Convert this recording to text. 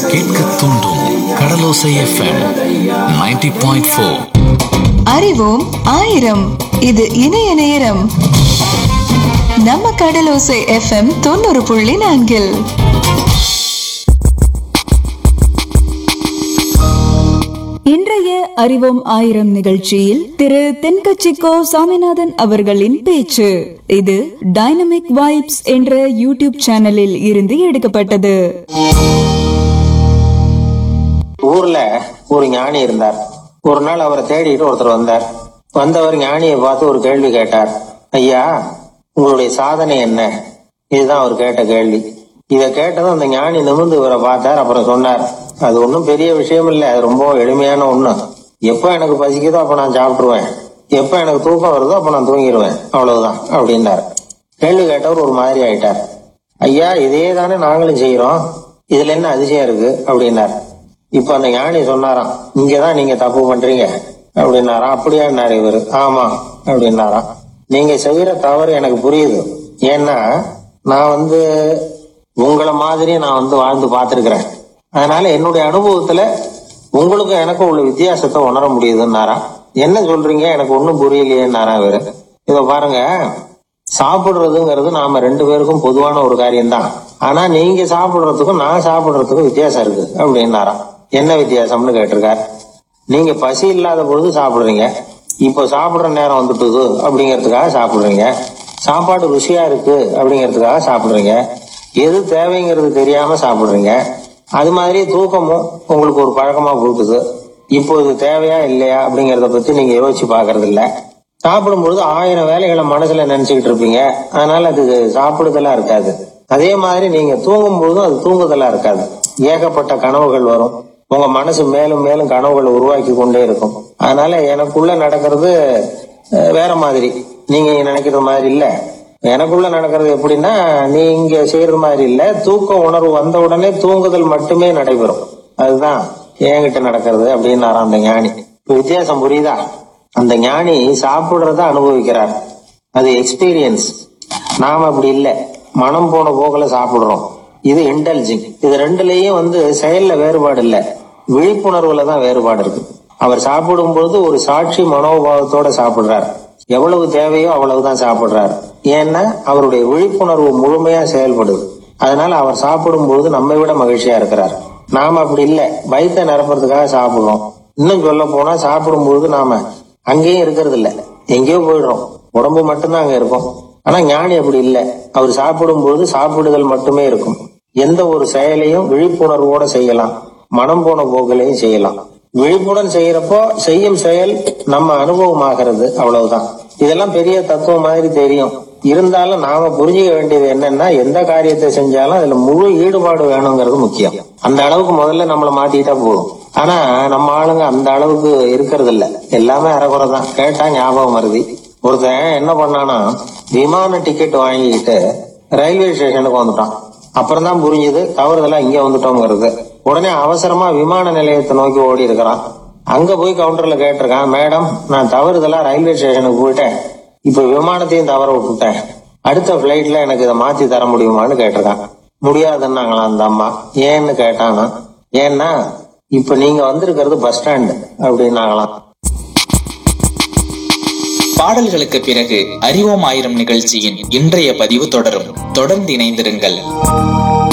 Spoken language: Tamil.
கேட்க தூண்டும் கடலோசை எஃப்எம் 90.4 பாயிண்ட் ஃபோர் அறிவோம் ஆயிரம் இது இணைய நேரம் நம்ம கடலோசை எஃப்எம் தொண்ணூறு புள்ளி நான்கில் இன்றைய அறிவோம் ஆயிரம் நிகழ்ச்சியில் திரு தென்கட்சிக்கோ சாமிநாதன் அவர்களின் பேச்சு இது டைனமிக் வைப்ஸ் என்ற யூடியூப் சேனலில் இருந்து எடுக்கப்பட்டது ஊர்ல ஒரு ஞானி இருந்தார் ஒரு நாள் அவரை தேடிட்டு ஒருத்தர் வந்தார் வந்தவர் ஞானியை பார்த்து ஒரு கேள்வி கேட்டார் ஐயா உங்களுடைய சாதனை என்ன இதுதான் அவர் கேட்ட கேள்வி இத கேட்டதும் அந்த ஞானி நிமிர்ந்து இவரை பார்த்தார் அப்புறம் சொன்னார் அது ஒன்றும் பெரிய விஷயம் இல்ல அது ரொம்ப எளிமையான ஒண்ணு எப்ப எனக்கு பசிக்குதோ அப்ப நான் சாப்பிட்டுருவேன் எப்ப எனக்கு தூக்கம் வருதோ அப்ப நான் தூங்கிடுவேன் அவ்வளவுதான் அப்படின்னார் கேள்வி கேட்டவர் ஒரு மாதிரி ஆயிட்டார் ஐயா இதே தானே நாங்களும் செய்யறோம் இதுல என்ன அதிசயம் இருக்கு அப்படின்னார் இப்ப அந்த ஞானி சொன்னாராம் இங்கதான் நீங்க தப்பு பண்றீங்க அப்படின்னாராம் அப்படியான்னாரு இவரு ஆமா அப்படின்னாராம் நீங்க செய்யற தவறு எனக்கு புரியுது ஏன்னா நான் வந்து உங்களை மாதிரி நான் வந்து வாழ்ந்து பார்த்திருக்கிறேன் அதனால என்னுடைய அனுபவத்துல உங்களுக்கும் எனக்கும் உள்ள வித்தியாசத்தை உணர முடியுதுன்னாராம் என்ன சொல்றீங்க எனக்கு ஒண்ணும் புரியலையேன்னாரா இவரு இத பாருங்க சாப்பிடுறதுங்கிறது நாம ரெண்டு பேருக்கும் பொதுவான ஒரு காரியம்தான் ஆனா நீங்க சாப்பிடுறதுக்கும் நான் சாப்பிடுறதுக்கும் வித்தியாசம் இருக்கு அப்படின்னாராம் என்ன வித்தியாசம்னு கேட்டிருக்கார் நீங்க பசி இல்லாத பொழுது சாப்பிடுறீங்க இப்போ சாப்பிடுற நேரம் வந்துட்டுது அப்படிங்கிறதுக்காக சாப்பிடுறீங்க சாப்பாடு ருசியா இருக்கு அப்படிங்கிறதுக்காக சாப்பிடுறீங்க எது தேவைங்கிறது தெரியாம சாப்பிடுறீங்க அது மாதிரி தூக்கமும் உங்களுக்கு ஒரு பழக்கமா போட்டுது இப்போ இது தேவையா இல்லையா அப்படிங்கறத பத்தி நீங்க யோசிச்சு பாக்குறது இல்ல சாப்பிடும் பொழுது ஆயிரம் வேலைகளை மனசுல நினைச்சுக்கிட்டு இருப்பீங்க அதனால அது சாப்பிடுதலா இருக்காது அதே மாதிரி நீங்க தூங்கும் பொழுதும் அது தூங்குதலா இருக்காது ஏகப்பட்ட கனவுகள் வரும் உங்க மனசு மேலும் மேலும் கனவுகளை உருவாக்கி கொண்டே இருக்கும் அதனால எனக்குள்ள நடக்கிறது அஹ், வேற மாதிரி நீங்க நினைக்கிற மாதிரி இல்ல எனக்குள்ள நடக்கிறது எப்படின்னா நீங்க செய்யறது மாதிரி இல்ல தூக்க உணர்வு வந்த உடனே தூங்குதல் மட்டுமே நடைபெறும் அதுதான் என்கிட்ட நடக்கிறது அப்படின்னாராம் அந்த ஞானி இப்ப வித்தியாசம் புரியுதா அந்த ஞானி சாப்பிடுறத அனுபவிக்கிறார் அது எக்ஸ்பீரியன்ஸ் நாம அப்படி இல்ல மனம் போன போக்குல சாப்பிடுறோம் இது இன்டெலிஜிங் இது ரெண்டுலயும் வந்து செயல்ல வேறுபாடு இல்ல விழிப்புணர்வுல தான் வேறுபாடு இருக்கு அவர் சாப்பிடும் பொழுது ஒரு சாட்சி மனோபாவத்தோட சாப்பிடுறார் எவ்வளவு தேவையோ அவ்வளவுதான் சாப்பிடுறார் ஏன்னா அவருடைய விழிப்புணர்வு முழுமையா செயல்படுது அதனால அவர் சாப்பிடும் பொழுது நம்மை விட மகிழ்ச்சியா இருக்கிறார் நாம அப்படி இல்ல வயித்தை நிரப்புறதுக்காக சாப்பிடுறோம் இன்னும் சொல்ல போனா சாப்பிடும் பொழுது நாம அங்கேயும் இருக்கிறது இல்ல எங்கேயோ போயிடுறோம் உடம்பு மட்டும்தான் அங்க இருக்கும் ஆனா ஞானி அப்படி இல்ல அவர் சாப்பிடும் பொழுது சாப்பிடுதல் மட்டுமே இருக்கும் எந்த ஒரு செயலையும் விழிப்புணர்வோட செய்யலாம் மனம் போன போக்கிலையும் செய்யலாம் விழிப்புடன் செய்யறப்போ செய்யும் செயல் நம்ம அனுபவமாகிறது அவ்வளவுதான் இதெல்லாம் பெரிய தத்துவம் மாதிரி தெரியும் இருந்தாலும் நாம புரிஞ்சுக்க வேண்டியது என்னன்னா எந்த காரியத்தை செஞ்சாலும் அதுல முழு ஈடுபாடு வேணுங்கிறது முக்கியம் அந்த அளவுக்கு முதல்ல நம்மள மாத்திக்கிட்டா போதும் ஆனா நம்ம ஆளுங்க அந்த அளவுக்கு இருக்கிறது இல்ல எல்லாமே அறகுறை தான் கேட்டா ஞாபகம் வருது ஒருத்தன் என்ன பண்ணானா விமான டிக்கெட் வாங்கிக்கிட்டு ரயில்வே ஸ்டேஷனுக்கு வந்துட்டான் அப்புறம் தான் புரிஞ்சுது தவறுதெல்லாம் இங்க வந்துட்டோங்கிறது உடனே அவசரமா விமான நிலையத்தை நோக்கி ஓடி இருக்கிறான் அங்க போய் கவுண்டர்ல கேட்டிருக்கான் மேடம் நான் தவறுதலா ரயில்வே ஸ்டேஷனுக்கு போயிட்டேன் இப்ப விமானத்தையும் தவற விட்டுட்டேன் அடுத்த பிளைட்ல எனக்கு இதை மாத்தி தர முடியுமான்னு கேட்டிருக்கான் முடியாதுன்னாங்களாம் அந்த அம்மா ஏன்னு கேட்டானா ஏன்னா இப்ப நீங்க வந்திருக்கிறது பஸ் ஸ்டாண்டு அப்படின்னாங்களாம் பாடல்களுக்கு பிறகு அறிவோம் ஆயிரம் நிகழ்ச்சியின் இன்றைய பதிவு தொடரும் தொடர்ந்து இணைந்திருங்கள்